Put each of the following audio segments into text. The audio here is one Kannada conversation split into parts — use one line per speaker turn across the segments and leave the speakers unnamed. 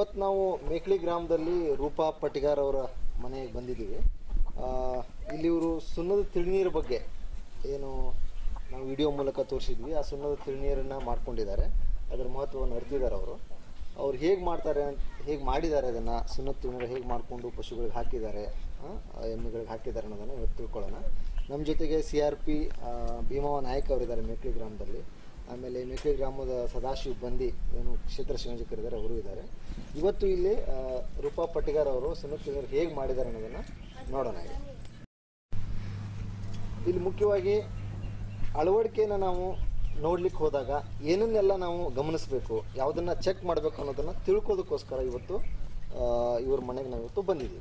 ಇವತ್ತು ನಾವು ಮೇಕ್ಳಿ ಗ್ರಾಮದಲ್ಲಿ ರೂಪಾ ಪಟಿಗಾರ್ ಅವರ ಮನೆಗೆ ಬಂದಿದ್ದೀವಿ ಆ, ಇಲ್ಲಿ ಇವರು ಸುಣ್ಣದ ತಿಳುನೀರ ಬಗ್ಗೆ ಏನು ನಾವು ವಿಡಿಯೋ ಮೂಲಕ ತೋರಿಸಿದ್ವಿ ಆ ಸುಣ್ಣದ ತಿಳುನೀರನ್ನು ಮಾಡ್ಕೊಂಡಿದ್ದಾರೆ ಅದರ ಮಹತ್ವವನ್ನು ಅರಿತಿದ್ದಾರೆ ಅವರು ಅವ್ರು ಹೇಗೆ ಮಾಡ್ತಾರೆ ಅಂತ ಹೇಗೆ ಮಾಡಿದ್ದಾರೆ ಅದನ್ನು ಸುಣ್ಣದ ತಿಳುನೀರು ಹೇಗೆ ಮಾಡಿಕೊಂಡು ಪಶುಗಳಿಗೆ ಹಾಕಿದ್ದಾರೆ ಆ, ಎಮ್ಮೆಗಳಿಗೆ ಹಾಕಿದ್ದಾರೆ ಅನ್ನೋದನ್ನು ಇವತ್ತು ತಿಳ್ಕೊಳ್ಳೋಣ ನಮ್ಮ ಜೊತೆಗೆ C R P Bhimava Nayak ಅವರಿದ್ದಾರೆ ಮೇಕ್ಳಿ ಗ್ರಾಮದಲ್ಲಿ ಆಮೇಲೆ ಮೇಕ್ಳಿ ಗ್ರಾಮದ ಸದಾಶಿವ್ ಬಂದಿ ಏನು ಕ್ಷೇತ್ರ ಸಂಯೋಜಕರಿದ್ದಾರೆ ಅವರು ಇದ್ದಾರೆ ಇವತ್ತು ಇಲ್ಲಿ ಆ, ರೂಪಾ ಪಟ್ಟಿಗಾರ್ ಅವರು ಸುನೀಲ್ ಹೇಗೆ ಮಾಡಿದ್ದಾರೆ ಅನ್ನೋದನ್ನು ನೋಡೋಣ ಈಗ ಇಲ್ಲಿ ಮುಖ್ಯವಾಗಿ ಅಳವಡಿಕೆಯನ್ನು ನಾವು ನೋಡ್ಲಿಕ್ಕೆ ಹೋದಾಗ ಏನನ್ನೆಲ್ಲ ನಾವು ಗಮನಿಸಬೇಕು ಯಾವುದನ್ನು ಚೆಕ್ ಮಾಡಬೇಕು ಅನ್ನೋದನ್ನು ತಿಳ್ಕೋದಕ್ಕೋಸ್ಕರ ಇವತ್ತು ಆ, ಇವ್ರ ಮನೆಗೆ ನಾವು ಇವತ್ತು ಬಂದಿದ್ದೀವಿ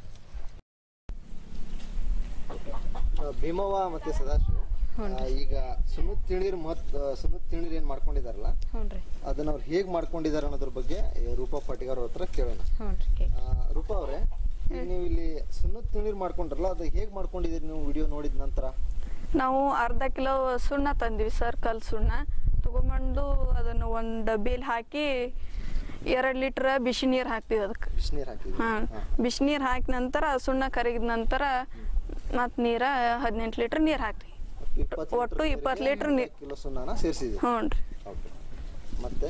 ಆ, ಭೀಮವ್ವ ಮತ್ತು ಸದಾಶಿವ್ ಆ, ಈಗ ಸುಮಿತ್ ತಿಳಿರ್ ಮತ್ ಸುಮಿತ್ ತಿಳಿರ್ ಏನು ಮಾಡ್ಕೊಂಡಿದಾರಲ್ಲ
ಹ್ಞೂ ರೀ
ಅದನ್ನ ಅವ್ರು ಹೇಗೆ ಮಾಡ್ಕೊಂಡಿದ್ದಾರೆ ಅನ್ನೋದ್ರ ಬಗ್ಗೆ ಈ ರೂಪಾ ಪಾಟಿಗಾರ್ ಅವ್ರ ಹತ್ರ ಕೇಳೋಣ
ಹ್ಞೂ ರೀ
ಆ, ರೂಪಾ ಅವರೇ ಈಗ ನೀವು ಇಲ್ಲಿ ಸುನ್ನತ್ ತಿಣೀರ್ ಮಾಡ್ಕೊಂಡ್ರಲ್ಲ ಅದು ಹೇಗೆ ಮಾಡ್ಕೊಂಡಿದ್ದೀರಿ ನೀವು ವಿಡಿಯೋ ನೋಡಿದ ನಂತರ
ನಾವು ಅರ್ಧ ಕಿಲೋ ಸುಣ್ಣ ತಂದ್ವಿ ಸರ್ ಕಲ್ ಸುಣ್ಣ ತಗೊಂಬಂದು ಅದನ್ನು ಒಂದು ಡಬ್ಬಿಲಿ ಹಾಕಿ ಎರಡು ಲೀಟ್ರ್ ಬಿಸಿ ನೀರು ಹಾಕ್ತೀವಿ ಅದಕ್ಕೆ
ಬಿಸಿನೀರು ಹಾಕಿದ್ರಿ
ಹಾಂ ಬಿಸಿ ನೀರು ಹಾಕಿದ ನಂತರ ಸುಣ್ಣ ಕರಗಿದ ನಂತರ ಮತ್ತು ನೀರ ಹದಿನೆಂಟು ಲೀಟ್ರ್ ನೀರು ಹಾಕ್ತೀವಿ ಒಟ್ಟು ಇಪ್ಪತ್ತು ಲೀಟ್ರ್ ನೀ-
ಕಿಲೋ ಸುಣ್ಣನ ಸೇರಿಸಿದ್ರಿ
ಹ್ಞೂ ರೀ
ಓಕೆ ಮತ್ತೆ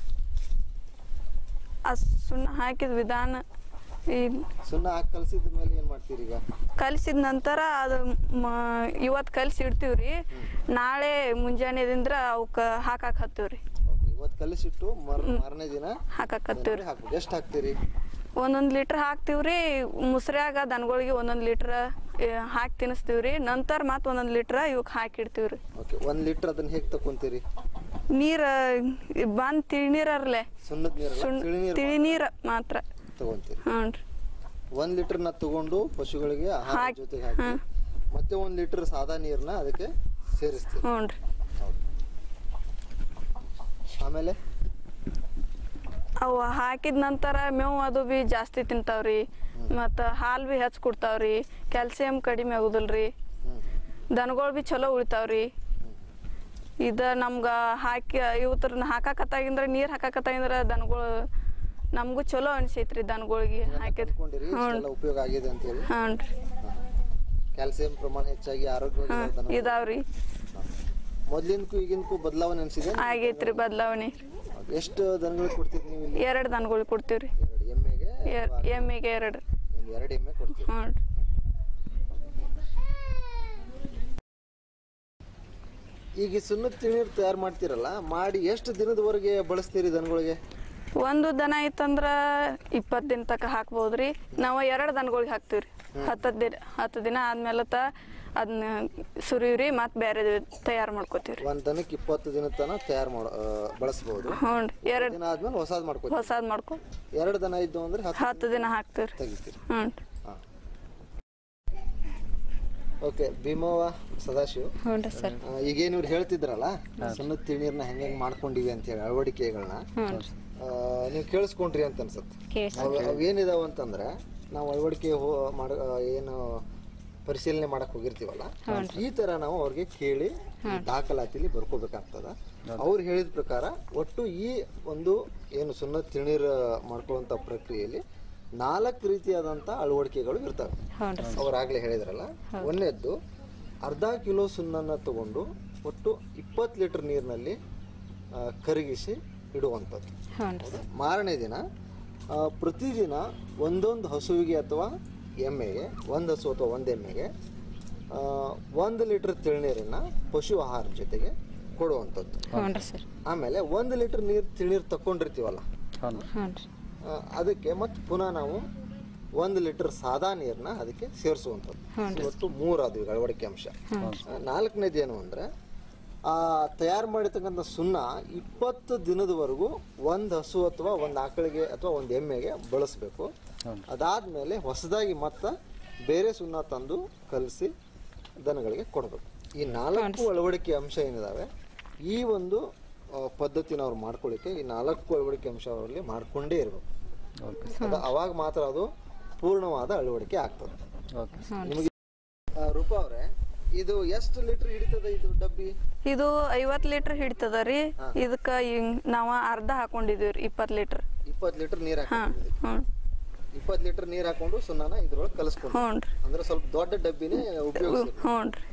ಆ ಸುಣ್ಣ ಹಾಕಿದ ವಿಧಾನ ಈ
ಸುಣ್ಣ ಹಾಕಿ ಕಲಸಿದ ಮೇಲೆ ಏನು ಮಾಡ್ತೀರಿ ಈಗ
ಕಲಿಸಿದ ನಂತರ ಅದು ಇವತ್ತು ಕಲಿಸಿ ಇಡ್ತೀವಿ ರೀ ನಾಳೆ ಮುಂಜಾನೆದಿಂದ ಅವಕ್ಕೆ ಹಾಕಕ್ಕೆ ಹತ್ತೀವಿ ರೀ
ಓಕೆ ಇವತ್ತು ಕಲಿಸಿಟ್ಟು ಮರ್ ಮಾರನೇ ದಿನ
ಹಾಕಕ್ಕೆ ಹತ್ತೀವಿ ರೀ
ಹಾಕ್ಬೇಕು ಎಷ್ಟು ಹಾಕ್ತೀರಿ
ಒಂದೊಂದು ಲೀಟ್ರ್ ಹಾಕ್ತೀವಿ ರೀ ಮುಸ್ರ್ಯಾಗ ದನಗಳಿಗೆ ಒಂದೊಂದು ಲೀಟ್ರ್ ಹಾಕಿ ತಿನ್ನಿಸ್ತೀವಿ ರೀ ನಂತರ ಮತ್ತೆ ಒಂದೊಂದು ಲೀಟ್ರ್ ಇವಕ್ಕೆ ಹಾಕಿಡ್ತೀವಿ ರೀ
ಓಕೆ ಒಂದು ಲೀಟ್ರ್ ಅದನ್ನ ಹೇಗೆ ತಕೊಂತೀರಿ
ನೀರು ಬಂದು ತಿಳಿನೀರಲ್ಲೇ
ಸುಣ್ಣದ ನೀರಲ್ಲ
ಸುಣ್ಣ
ತಿಳಿ ನೀರು
ತಿಳಿ ನೀರು ಮಾತ್ರ
ತಗೊಂತೀರಿ
ಹ್ಞೂ ರೀ
ಒಂದ್ ಲೀಟರ್ ನ ತಗೊಂಡು ಪಶುಗಳಿಗೆ ಆಹಾರ
ಹಾಕಿ-
ಜೊತೆಗೆ ಹಾಕಿ
ಹ್ಮ್.
ಮತ್ತೆ ಒಂದ್ ಲೀಟರ್ ಸಾದಾ ನೀರ್ನ ಅದಕ್ಕೆ ಸೇರಿಸ್ತೀವಿ
ಹ್ಞೂ ರೀ
ಆಮೇಲೆ
ಅವು ಹಾಕಿದ ನಂತರ ಮೇವು ಅದು ಭೀ ಜಾಸ್ತಿ ತಿಂತಾವ್ರಿ ಮತ್ತು ಹಾಲು ಭೀ ಹೆಚ್ಚು ಕೊಡ್ತಾವ್ರಿ ಕ್ಯಾಲ್ಸಿಯಂ ಕಡಿಮೆ ಆಗುದಿಲ್ರಿ
ಹ್ಮ್
ದನಗಳು ಭೀ ಚಲೋ ಉಳಿತಾವ್ರಿ ಇದು ನಮ್ಗೆ ಹಾಕಿ ಇವತ್ರನ್ನ ಹಾಕಾಕತ್ತಾಗಿಂದ್ರೆ ನೀರು ಹಾಕಾಕತ್ತಾಗಿಂದ್ರೆ ದನಗಳು ನಮಗೂ ಚಲೋ ಅನಿಸೈತ್ರಿ ದನಗಳಿಗೆ ಹಾಕಿದ್ರೆ
ಅನ್ಕೊಂಡಿರಿ
ಹ್ಞೂ
ಇಷ್ಟೆಲ್ಲ ಉಪಯೋಗ ಆಗಿದೆ ಅಂತ ಹೇಳಿ
ಹ್ಞೂ ರೀ
ಕ್ಯಾಲ್ಸಿಯಂ ಪ್ರಮಾಣ ಹೆಚ್ಚಾಗಿ ಆರೋಗ್ಯವಾಗಿ
ಇದಾವ್ರಿ
ಮೊದ್ಲಿನ್ಕು ಈಗಿನ್ಕು ಬದಲಾವಣೆ ಅನ್ಸಿದೆ
ಆಗೈತ್ರಿ ಬದಲಾವಣೆ
ಎಷ್ಟು ದನಗಳು ಕೊಡ್ತೀರಿ ನೀವು ಇಲ್ಲಿ
ಎರಡು ದನಗಳು ಕೊಡ್ತೀವಿ ರೀ
ಎರಡು ಎಮ್ಮೆಗೆ
ಎಮ್ಮೆಗೆ ಎರಡು
ಒಂದು ಎರಡು ಎಮ್ಮೆ ಕೊಡ್ತೀರಿ
ಹ್ಞೂ ರೀ
ಈಗ ಸುಣ್ಣದ ತಿಣೀರು ತಯಾರು ಮಾಡ್ತೀರಲ್ಲ ಮಾಡಿ ಎಷ್ಟು ದಿನದವರೆಗೆ ಬಳಸ್ತೀರಿ ದನಗಳಿಗೆ
ಒಂದು ದನ ಐತಂದ್ರ ಇಪ್ಪತ್ತು ದಿನ ತನಕ ಹಾಕ್ಬೋದ್ರಿ ನಾವು ಎರಡು ದನಗಳಿಗೆ ಹಾಕ್ತೀವಿ ರೀ ಹತ್ತು ದಿನ ಹತ್ತು ದಿನ ಆದ್ಮೇಲೆ ತ ಅದನ್ನ ಸುರಿವ್ರಿ ಮತ್ತೆ ಬೇರೆ ತಯಾರು ಮಾಡ್ಕೋತೀವಿ ರೀ
ಒಂದ್ ದನಕ್ಕೆ ಇಪ್ಪತ್ತು ದಿನ ತನಕ ತಯಾರು ಮಾಡ ಆ, ಬಳಸ್ಬೋದು
ಹ್ಞೂ ರೀ ಎರಡು
ದಿನ ಆದ್ಮೇಲೆ ಹೊಸಾದ್ ಮಾಡ್ಕೊತೀವಿ
ಹೊಸಾದ್ ಮಾಡ್ಕೊ
ಎರಡು ದನ ಇದ್ದು ಅಂದ್ರೆ ಹತ್ತು
ಹತ್ತು ದಿನ ಹಾಕ್ತೀವಿ ರೀ
ತೆಗಿತೀರಿ
ಹ್ಞೂ ರೀ
ಹಾಂ ಓಕೆ ಭೀಮವ್ವ ಸದಾಶಿವ್
ಹ್ಞೂ ರೀ ಸರ್
ಆ, ಈಗೇನು ಇವ್ರು ಹೇಳ್ತಿದ್ರಲ್ಲ ಸಣ್ಣ ತಿಳೀರ್ನ ಹೆಂಗೆ ಮಾಡ್ಕೊಂಡಿವಿ ಅಂತ ಹೇಳಿ ಅಳವಡಿಕೆಗಳನ್ನ
ಹ್ಞೂ ರೀ
ನೀವು ಕೇಳಿಸ್ಕೊಂಡ್ರಿ ಅಂತ ಅನ್ಸುತ್ತೆ ಅವು ಅವೇನಿದಾವ ಅಂತಂದ್ರೆ ನಾವು ಅಳವಡಿಕೆ ಹೋ ಮಾಡ ಆ, ಏನು ಪರಿಶೀಲನೆ ಮಾಡಕ್ ಹೋಗಿರ್ತೀವಲ್ಲ ಈ ತರ ನಾವು ಅವ್ರಿಗೆ ಕೇಳಿ ದಾಖಲಾತಿಲಿ ಬರ್ಕೋಬೇಕಾಗ್ತದ ಅವ್ರು ಹೇಳಿದ ಪ್ರಕಾರ ಒಟ್ಟು ಈ ಒಂದು ಏನು ಸುಣ್ಣ ತಿಣೀರ್ ಮಾಡ್ಕೊಳ್ಳುವಂತ ಪ್ರಕ್ರಿಯೆಯಲ್ಲಿ ನಾಲ್ಕು ರೀತಿಯಾದಂತ ಅಳವಡಿಕೆಗಳು ಇರ್ತವೆ
ಹ್ಞೂ ರೀ
ಅವರಾಗಲೇ ಹೇಳಿದ್ರಲ್ಲ ಒಂದನೇದ್ದು ಅರ್ಧ ಕಿಲೋ ಸುಣ್ಣನ ತಗೊಂಡು ಒಟ್ಟು ಇಪ್ಪತ್ತು ಲೀಟರ್ ನೀರಿನಲ್ಲಿ ಆ, ಕರಗಿಸಿ ಇಡುವಂಥದ್ದು
ಹ್ಞೂ ರೀ
ಮಾರನೇ ದಿನ ಆ, ಪ್ರತಿದಿನ ಒಂದೊಂದು ಹಸುವಿಗೆ ಅಥವಾ ಎಮ್ಮೆಗೆ ಒಂದು ಹಸು ಅಥವಾ ಒಂದು ಎಮ್ಮೆಗೆ ಆ, ಒಂದು ಲೀಟರ್ ತಿಳ್ನೀರನ್ನು ಪಶು ಆಹಾರ ಜೊತೆಗೆ ಕೊಡುವಂಥದ್ದು
ಹ್ಞೂ ರೀ ಸರ್
ಆಮೇಲೆ ಒಂದು ಲೀಟರ್ ನೀರು ತಿಳ್ನೀರು ತಗೊಂಡಿರ್ತೀವಲ್ಲ
ಹ್ಞೂ ರೀ
ಆ, ಅದಕ್ಕೆ ಮತ್ತೆ ಪುನಃ ನಾವು ಒಂದು ಲೀಟರ್ ಸಾದಾ ನೀರನ್ನ ಅದಕ್ಕೆ ಸೇರಿಸುವಂಥದ್ದು ಇವತ್ತು ಮೂರು ಅದು ಈಗ ಅಳವಡಿಕೆ ಅಂಶ ಆ, ನಾಲ್ಕನೇದು ಏನು ಅಂದರೆ ಆ ತಯಾರು ಮಾಡಿರ್ತಕ್ಕಂಥ ಸುಣ್ಣ ಇಪ್ಪತ್ತು ದಿನದವರೆಗೂ ಒಂದು ಹಸು ಅಥವಾ ಒಂದು ಆಕಳಿಗೆ ಅಥವಾ ಒಂದು ಎಮ್ಮೆಗೆ ಬಳಸಬೇಕು ಅದಾದಮೇಲೆ ಹೊಸದಾಗಿ ಮತ್ತೆ ಬೇರೆ ಸುಣ್ಣ ತಂದು ಕಲಸಿ ದನಗಳಿಗೆ ಕೊಡಬೇಕು ಈ ನಾಲ್ಕು ಅಳವಡಿಕೆ ಅಂಶ ಏನಿದಾವೆ ಈ ಒಂದು ಆ, ಪದ್ಧತಿನ ಅವ್ರು ಮಾಡ್ಕೊಳ್ಳಿಕ್ಕೆ ಈ ನಾಲ್ಕು ಅಳವಡಿಕೆ ಅಂಶ ಅವರಲ್ಲಿ ಮಾಡ್ಕೊಂಡೇ ಇರಬೇಕು ಅದು ಅವಾಗ ಮಾತ್ರ ಅದು ಪೂರ್ಣವಾದ ಅಳವಡಿಕೆ ಆಗ್ತದೆ ನಿಮಗೆ ಆ, ರೂಪಾ ಅವರೇ ಇದು ಎಷ್ಟು ಲೀಟರ್ ಹಿಡಿತದ ಇದು ಡಬ್ಬಿ
ಇದು ಐವತ್ತು ಲೀಟರ್ ಹಿಡಿತದ ರೀ ಇದಕ್ಕೆ ನಾವು ಅರ್ಧ ಹಾಕೊಂಡಿದೀವಿ ರೀ ಇಪ್ಪತ್ತು ಲೀಟ್ರ್
ಇಪ್ಪತ್ತು ಲೀಟರ್ ನೀರ್
ಹಾಂ
ಹಾಕೊಂಡಿದ್ದೀವಿ
ಹ್ಞೂ
ಇಪ್ಪತ್ತು ಲೀಟರ್ ನೀರ್ ಹಾಕೊಂಡು ಸುಣ್ಣನ ಇದ್ರೊಳಗೆ ಕಲಿಸ್ಕೊಂಡು
ಹ್ಞೂ ರೀ
ಅಂದ್ರೆ ಸ್ವಲ್ಪ ದೊಡ್ಡ ಡಬ್ಬಿನೇ ಉಪಯೋಗಿಸ್ತೀವಿ
ಹ್ಞೂ ರೀ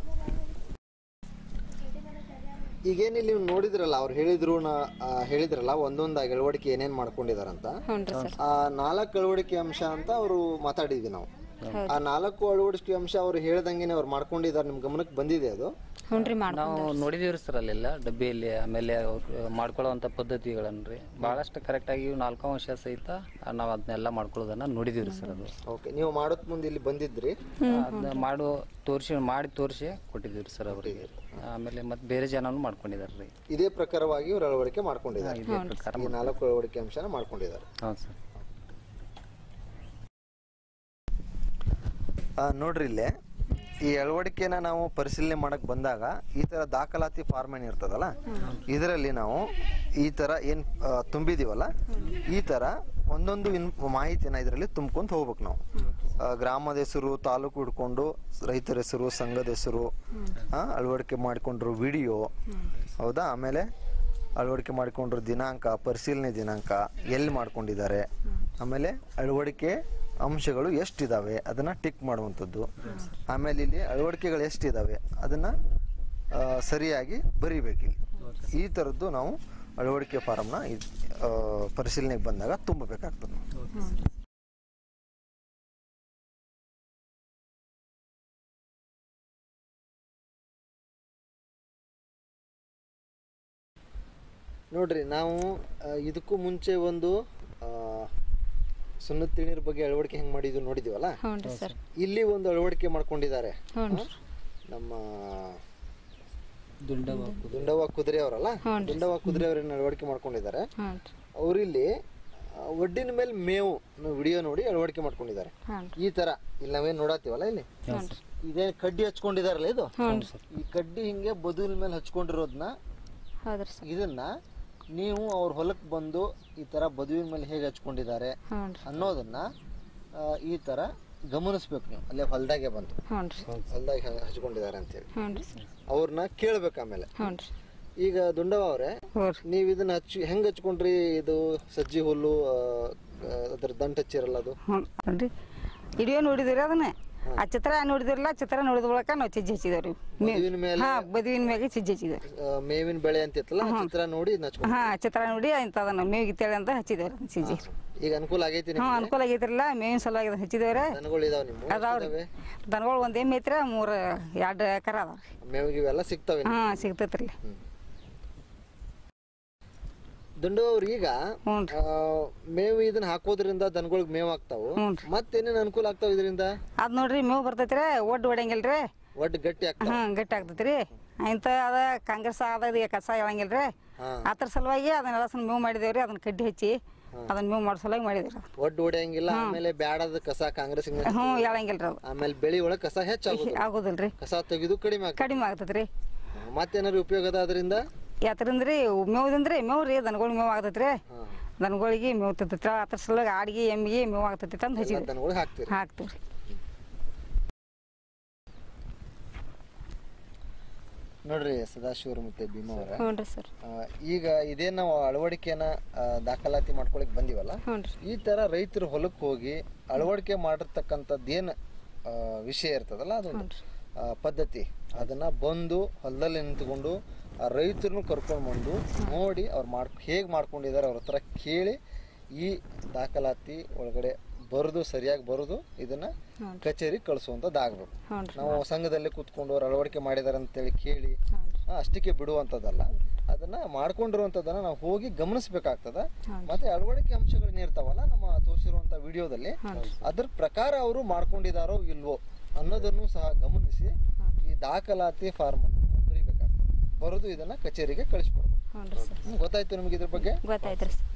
ಈಗೇನಿಲ್ಲ ನೀವು ನೋಡಿದ್ರಲ್ಲ ಅವ್ರು ಹೇಳಿದ್ರು ನಾ ಆ, ಹೇಳಿದ್ರಲ್ಲ ಒಂದೊಂದಾಗಿ ಅಳವಡಿಕೆ ಏನೇನ್ ಮಾಡ್ಕೊಂಡಿದಾರಂತ ಆ ನಾಲ್ಕು ಅಳವಡಿಕೆ ಅಂಶ ಅಂತ ಅವರು ಮಾತಾಡಿದ್ವಿ ನಾವು ಆ ನಾಲ್ಕು ಅಳವಡಿಕೆ ಅಂಶ ಅವ್ರು ಹೇಳ್ದಂಗೆನೆ ಅವ್ರು ಮಾಡ್ಕೊಂಡಿದ್ದಾರೆ ನಿಮ್ ಗಮನಕ್ಕೆ ಬಂದಿದೆ ಅದು
ನಾವು ನೋಡಿದೀವ್ರಿ ಸರ್ ಅಲ್ಲೆಲ್ಲ ಡಬ್ಬಿಯಲ್ಲಿ ಆಮೇಲೆ ಅವ್ರು ಮಾಡ್ಕೊಳ್ಳೋವಂಥ ಪದ್ಧತಿಗಳನ್ನ ರೀ ಭಾಳಷ್ಟು ಕರೆಕ್ಟಾಗಿ ನಾಲ್ಕು ಅಂಶ ಸಹಿತ ನಾವು ಅದನ್ನೆಲ್ಲ ಮಾಡ್ಕೊಳ್ಳೋದನ್ನ ನೋಡಿದೀವ್ರಿ ಸರ್ ಅದು
ಓಕೆ ನೀವು ಮಾಡೋದ್ ಮುಂದೆ ಇಲ್ಲಿ ಬಂದಿದ್ರಿ
ಅದನ್ನ ಮಾಡು ತೋರಿಸಿ ಮಾಡಿ ತೋರಿಸಿ ಕೊಟ್ಟಿದ್ದೀವಿ ಸರ್ ಅವರಿಗೆ ಆಮೇಲೆ ಮತ್ತೆ ಬೇರೆ ಜನನು ಮಾಡ್ಕೊಂಡಿದ್ದಾರೆ ರೀ
ಇದೇ ಪ್ರಕಾರವಾಗಿ ಇವ್ರು ಅಳವಡಿಕೆ ಮಾಡ್ಕೊಂಡಿದ್ದಾರೆ
ಇದೇ ಪ್ರಕಾರ
ಈ ನಾಲ್ಕು ಅಳವಡಿಕೆ ಅಂಶನ ಮಾಡ್ಕೊಂಡಿದ್ದಾರೆ
ಹೌದು ಸರ್
ಆ, ನೋಡ್ರಿ ಇಲ್ಲೇ ಈ ಅಳವಡಿಕೆನ ನಾವು ಪರಿಶೀಲನೆ ಮಾಡಕ್ ಬಂದಾಗ ಈ ತರ ದಾಖಲಾತಿ ಫಾರ್ಮ್ ಏನ್ ಇರ್ತದಲ್ಲ ಇದರಲ್ಲಿ ನಾವು ಈ ತರ ಏನ್ ಆ, ತುಂಬಿದೀವಲ್ಲ ಈ ತರ ಒಂದೊಂದು ಇನ್ ಮಾಹಿತಿನ ಇದರಲ್ಲಿ ತುಂಬ್ಕೊಂತ ಹೋಗ್ಬೇಕು ನಾವು ಆ, ಗ್ರಾಮದ ಹೆಸರು ತಾಲೂಕು ಹಿಡ್ಕೊಂಡು ರೈತರ ಹೆಸರು ಸಂಘದ ಹೆಸರು ಆ, ಅಳವಡಿಕೆ ಮಾಡಿಕೊಂಡಿರೋ ವಿಡಿಯೋ ಹೌದಾ ಆಮೇಲೆ ಅಳವಡಿಕೆ ಮಾಡಿಕೊಂಡಿರೋ ದಿನಾಂಕ ಪರಿಶೀಲನೆ ದಿನಾಂಕ ಎಲ್ಲಿ ಮಾಡ್ಕೊಂಡಿದ್ದಾರೆ ಆಮೇಲೆ ಅಳವಡಿಕೆ ಅಂಶಗಳು ಎಷ್ಟಿದಾವೆ ಅದನ್ನ ಟಿಕ್ ಮಾಡುವಂಥದ್ದು ಆಮೇಲೆ ಇಲ್ಲಿ ಅಳವಡಿಕೆಗಳು ಎಷ್ಟಿದಾವೆ ಅದನ್ನ ಆ, ಸರಿಯಾಗಿ ಬರಿಬೇಕಿಲ್ಲಿ ಈ ಥರದ್ದು ನಾವು ಅಳವಡಿಕೆ ಫಾರಮ್ನ ಪರಿಶೀಲನೆಗೆ ಬಂದಾಗ ತುಂಬಬೇಕಾಗ್ತದೆ ನೋಡ್ರಿ ನಾವು ಆ, ಇದಕ್ಕೂ ಮುಂಚೆ ಒಂದು ಆ, ಸುಣ್ಣದ ತಿಣೀರ್ ಬಗ್ಗೆ ಅಳವಡಿಕೆ ಹೆಂಗ್ ಮಾಡಿದ್ವಿ ನೋಡಿದೀವಲ್ಲ
ಹ್ಞೂ ಸರ್
ಇಲ್ಲಿ ಒಂದು ಅಳವಡಿಕೆ ಮಾಡ್ಕೊಂಡಿದ್ದಾರೆ
ಹ್ಞೂ
ನಮ್ಮ
ದುಂಡವ
ದುಂಡವ್ವ ಕುದುರೆ ಅವರಲ್ಲ ದುಂಡವ್ವ ಕುದುರೆ ಅವ್ರನ್ನ ಅಳವಡಿಕೆ ಮಾಡ್ಕೊಂಡಿದ್ದಾರೆ
ಹ್ಞೂ
ಅವರಿಲ್ಲಿ ಒಡ್ಡಿನ ಮೇಲೆ ಮೇವು ವಿಡಿಯೋ ನೋಡಿ ಅಳವಡಿಕೆ ಮಾಡ್ಕೊಂಡಿದ್ದಾರೆ
ಹ್ಞೂ
ಈ ತರ ಇಲ್ಲಿ ನಾವೇನ್ ನೋಡತ್ತೀವಲ್ಲ ಇಲ್ಲಿ ಇದೇನ್ ಕಡ್ಡಿ ಹಚ್ಕೊಂಡಿದಾರಲ್ಲ ಇದು ಈ ಕಡ್ಡಿ ಹಿಂಗೆ ಬದುವಿನ ಮೇಲೆ ಹಚ್ಕೊಂಡಿರೋದನ್ನ
ಹೌದ್ರಿ ಸರ್
ಇದನ್ನ ನೀವು ಅವ್ರ ಹೊಲಕ್ಕೆ ಬಂದು ಈ ತರ ಬದುವಿನ ಮೇಲೆ ಹೇಗೆ ಹಚ್ಕೊಂಡಿದ್ದಾರೆ
ಹ್ಞೂ ರೀ
ಅನ್ನೋದನ್ನ ಆ, ಈ ತರ ಗಮನಿಸ್ಬೇಕು ನೀವು ಅಲ್ಲೇ ಹೊಲದಾಗೆ ಬಂದು
ಹ್ಞೂ ರೀ
ಹೊಲದಾಗ ಹಚ್ಕೊಂಡಿದ್ದಾರೆ ಅಂತೇಳಿ
ಹ್ಞೂ ರೀ ಸರ್
ಅವ್ರನ್ನ ಕೇಳ್ಬೇಕು ಆಮೇಲೆ
ಹ್ಞೂ ರೀ
ಈಗ ದುಂಡವ ಅವ್ರೆ
ಹ್ಞೂ ರೀ
ನೀವ್ ಇದನ್ನ ಹಚ್ಚಿ ಹೆಂಗ್ ಹಚ್ಕೊಂಡ್ರಿ ಇದು ಸಜ್ಜಿ ಹುಲ್ಲು ಆ, ಆ, ಅದ್ರ ದಂಟ ಹಚ್ಚಿರಲ್ಲ ಅದು
ಹ್ಞೂ ನೋಡ್ರಿ ವಿಡಿಯೋ ನೋಡಿದ್ರಿ ಅದನ್ನ ಆ ಚಿತ್ರ ನೋಡಿದ್ರಲ್ಲ ಚಿತ್ರ ನೋಡಿದ ಬಳಿಕ ನಾವು ಚಿಜ್ಜಿ ಹಚ್ಚಿದೇವ್ರಿ
ಬದುವಿನ ಮೇಲೆ
ಹಾ ಬದುವಿನ ಮ್ಯಾಗೆ ಚಿಜ್ಜಿ ಹಚ್ಚಿದೇವ್ರಿ
ಆ, ಮೇವಿನ ಬೆಳೆ ಅಂತ ಇತ್ತಲ್ಲ ಆ ಚಿತ್ರ ನೋಡಿ ಇದನ್ನ ಹಚ್ಕೊಂಡ್
ಹಾ ಚಿತ್ರ ನೋಡಿ ಇಂಥದನ್ನ ಮೇವು ಗಿತ್ತೇಳಿ ಅಂತ ಹಚ್ಚಿದೇವ್ರಿ ಚಿಜ್ಜಿ
ಈಗ ಅನುಕೂಲ ಆಗೈತಿ
ಹ್ಞೂ
ನಿಮ್ಗೆ
ಅನುಕೂಲ ಆಗೈತ್ರಲ್ಲ ಮೇವಿನ ಸಲುವಾಗಿ ಅದನ್ನ ಹಚ್ಚಿದೇವ್ರಿ
ದನಗಳು ಇದಾವ ನಿಮ್ಮ
ಅದಾವ್ರಿ ದನಗಳು ಒಂದ್ ಎಮ್ಮೆ ಐತ್ರ ಮೂರು ಎರಡು ಕರ ಅದಾವ್ರಿ
ಮೇವಿಗೆ ಇವೆಲ್ಲ ಸಿಗ್ತಾವೆ
ಹಾ ಸಿಗ್ತೈತ್ರಿ
ದುಂಡು ಅವ್ರು ಈಗ
ಹ್ಞೂ
ಆ, ಮೇವು ಇದನ್ನ ಹಾಕೋದ್ರಿಂದ ದನಗಳಿಗೆ ಮೇವು ಆಗ್ತಾವು
ಹ್ಞೂ
ಮತ್ತೇನೇನ್ ಅನುಕೂಲ ಆಗ್ತಾವ ಇದರಿಂದ
ಅದ್ ನೋಡ್ರಿ ಮೇವು ಬರ್ತೈತ್ರಿ ಒಡ್ಡು ಹೊಡೆಯಂಗಿಲ್ರಿ
ಒಟ್ಟು ಗಟ್ಟಿ ಆಗ್ತಾವ
ಹ್ಞೂ ಗಟ್ಟಿ ಆಗ್ತೈತ್ರಿ ಇಂಥ ಅದ ಕಾಂಗ್ರೆಸ್ ಅದ ಇದು ಕಸ ಹೇಳಂಗಿಲ್ರಿ
ಹಾ.
ಅದ್ರ ಸಲುವಾಗಿ ಅದನ್ನೆಲ್ಲ ಸ್ವಲ್ಪ ಮೇವು ಮಾಡಿದೇವ್ರಿ ಅದನ್ನ ಕಡ್ಡಿ ಹಚ್ಚಿ ಅದನ್ನ ಮೇವು ಮಾಡೋ ಸಲುವಾಗಿ ಮಾಡಿದೇವ್ರಿ ಅದು
ಒಟ್ಟು ಹೊಡೆಯಂಗಿಲ್ಲ ಆಮೇಲೆ ಬ್ಯಾಡದ ಕಸ ಕಾಂಗ್ರೆಸ್ ಹಿಂಗ
ಹ್ಞೂ ಹೇಳಂಗಿಲ್ರಿ ಅದು
ಆಮೇಲೆ ಬೆಳಿ ಒಳಗ್ ಕಸ ಹೆಚ್ಚಾಗೋದು
ಆಗೋದಿಲ್ರಿ
ಕಸ ತೆಗೆದು ಕಡಿಮೆ ಆಗ್ತದೆ
ಕಡಿಮೆ ಆಗ್ತೈತ್ರಿ
ಮತ್ತೇನಾದ್ರು ಉಪಯೋಗ ಅದ ಅದರಿಂದ
ಯಾತ್ರಿಂದ್ರಿ ಮೇವುದಿಂದ್ರಿ ಮೇವು ರೀ ದನಗಳಿಗೆ ಮೇವು ಆಗ್ತೈತ್ರಿ
ಹಾ.
ದನಗಳಿಗೆ ಮೇವು ತಿಂತೈತ್ರ ಅದ್ರ ಸಲುವಾಗಿ ಆಡಿಗೆ ಎಮ್ಮಿಗೆ ಮೇವು ಆಗ್ತೈತಿ ಅಂತ ಹಚ್ಚಿದ್ರಿ
ದನಗಳಿಗೆ ಹಾಕ್ತೀರಿ
ಹಾಕ್ತೀವ್ರಿ
ನೋಡ್ರಿ ಸದಾಶಿವರು ಮತ್ತೆ ಭೀಮಾ ಅವರ
ಹ್ಞೂ ರೀ ಸರ್
ಈಗ ಇದೇ ನಾವು ಅಳವಡಿಕೆನ ಆ, ದಾಖಲಾತಿ ಮಾಡ್ಕೊಳಕ್ ಬಂದಿವಲ್ಲ
ಹ್ಞೂ ರೀ
ಈ ತರ ರೈತರು ಹೊಲಕ್ಕೆ ಹೋಗಿ ಅಳವಡಿಕೆ ಮಾಡಿರ್ತಕ್ಕಂಥದ್ದು ಏನು ವಿಷಯ ಇರ್ತದಲ್ಲ ಅದೊಂದು ಆ, ಪದ್ಧತಿ ಅದನ್ನ ಬಂದು ಹೊಲದಲ್ಲಿ ನಿಂತ್ಕೊಂಡು ಆ ರೈತರನ್ನು ಕರ್ಕೊಂಡು ಬಂದು ನೋಡಿ ಅವ್ರು ಮಾಡ್ ಹೇಗೆ ಮಾಡ್ಕೊಂಡಿದ್ದಾರೆ ಅವ್ರ ಹತ್ರ ಕೇಳಿ ಈ ದಾಖಲಾತಿ ಒಳಗಡೆ ಬರೆದು ಸರಿಯಾಗಿ ಬರೆದು ಇದನ್ನ ಕಚೇರಿ ಕಳಿಸುವಂಥದ್ದು ಆಗ್ಬೇಕು
ಹ್ಞೂ ರೀ
ನಾವು ಸಂಘದಲ್ಲಿ ಕೂತ್ಕೊಂಡು ಅವ್ರು ಅಳವಡಿಕೆ ಮಾಡಿದಾರೆ ಅಂತೇಳಿ ಕೇಳಿ ಆ, ಅಷ್ಟಕ್ಕೆ ಬಿಡುವಂಥದ್ದಲ್ಲ ಅದನ್ನ ಮಾಡ್ಕೊಂಡಿರುವಂಥದ್ದನ್ನ ನಾವು ಹೋಗಿ ಗಮನಿಸ್ಬೇಕಾಗ್ತದ ಮತ್ತೆ ಅಳವಡಿಕೆ ಅಂಶಗಳನ್ನ ಇರ್ತಾವಲ್ಲ ನಮ್ಮ ತೋರಿಸಿರುವಂತ ವಿಡಿಯೋದಲ್ಲಿ ಅದ್ರ ಪ್ರಕಾರ ಅವರು ಮಾಡ್ಕೊಂಡಿದಾರೋ ಇಲ್ವೋ ಅನ್ನೋದನ್ನು ಸಹ ಗಮನಿಸಿ ಈ ದಾಖಲಾತಿ ಫಾರ್ಮ್ ಬರೀಬೇಕಾಗ್ತದೆ ಬರೋದು ಇದನ್ನ ಕಚೇರಿಗೆ ಕಳಿಸ್ಕೊಡ್ಬೇಕು
ಹ್ಞೂ ರೀ ಸರ್
ಹ್ಮ್, ಗೊತ್ತಾಯ್ತು ನಿಮ್ಗೆ ಇದ್ರ ಬಗ್ಗೆ
ಗೊತ್ತಾಯ್ತು ರೀ ಸರ್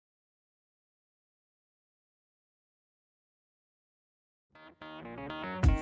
ಧನ್ಯವಾದ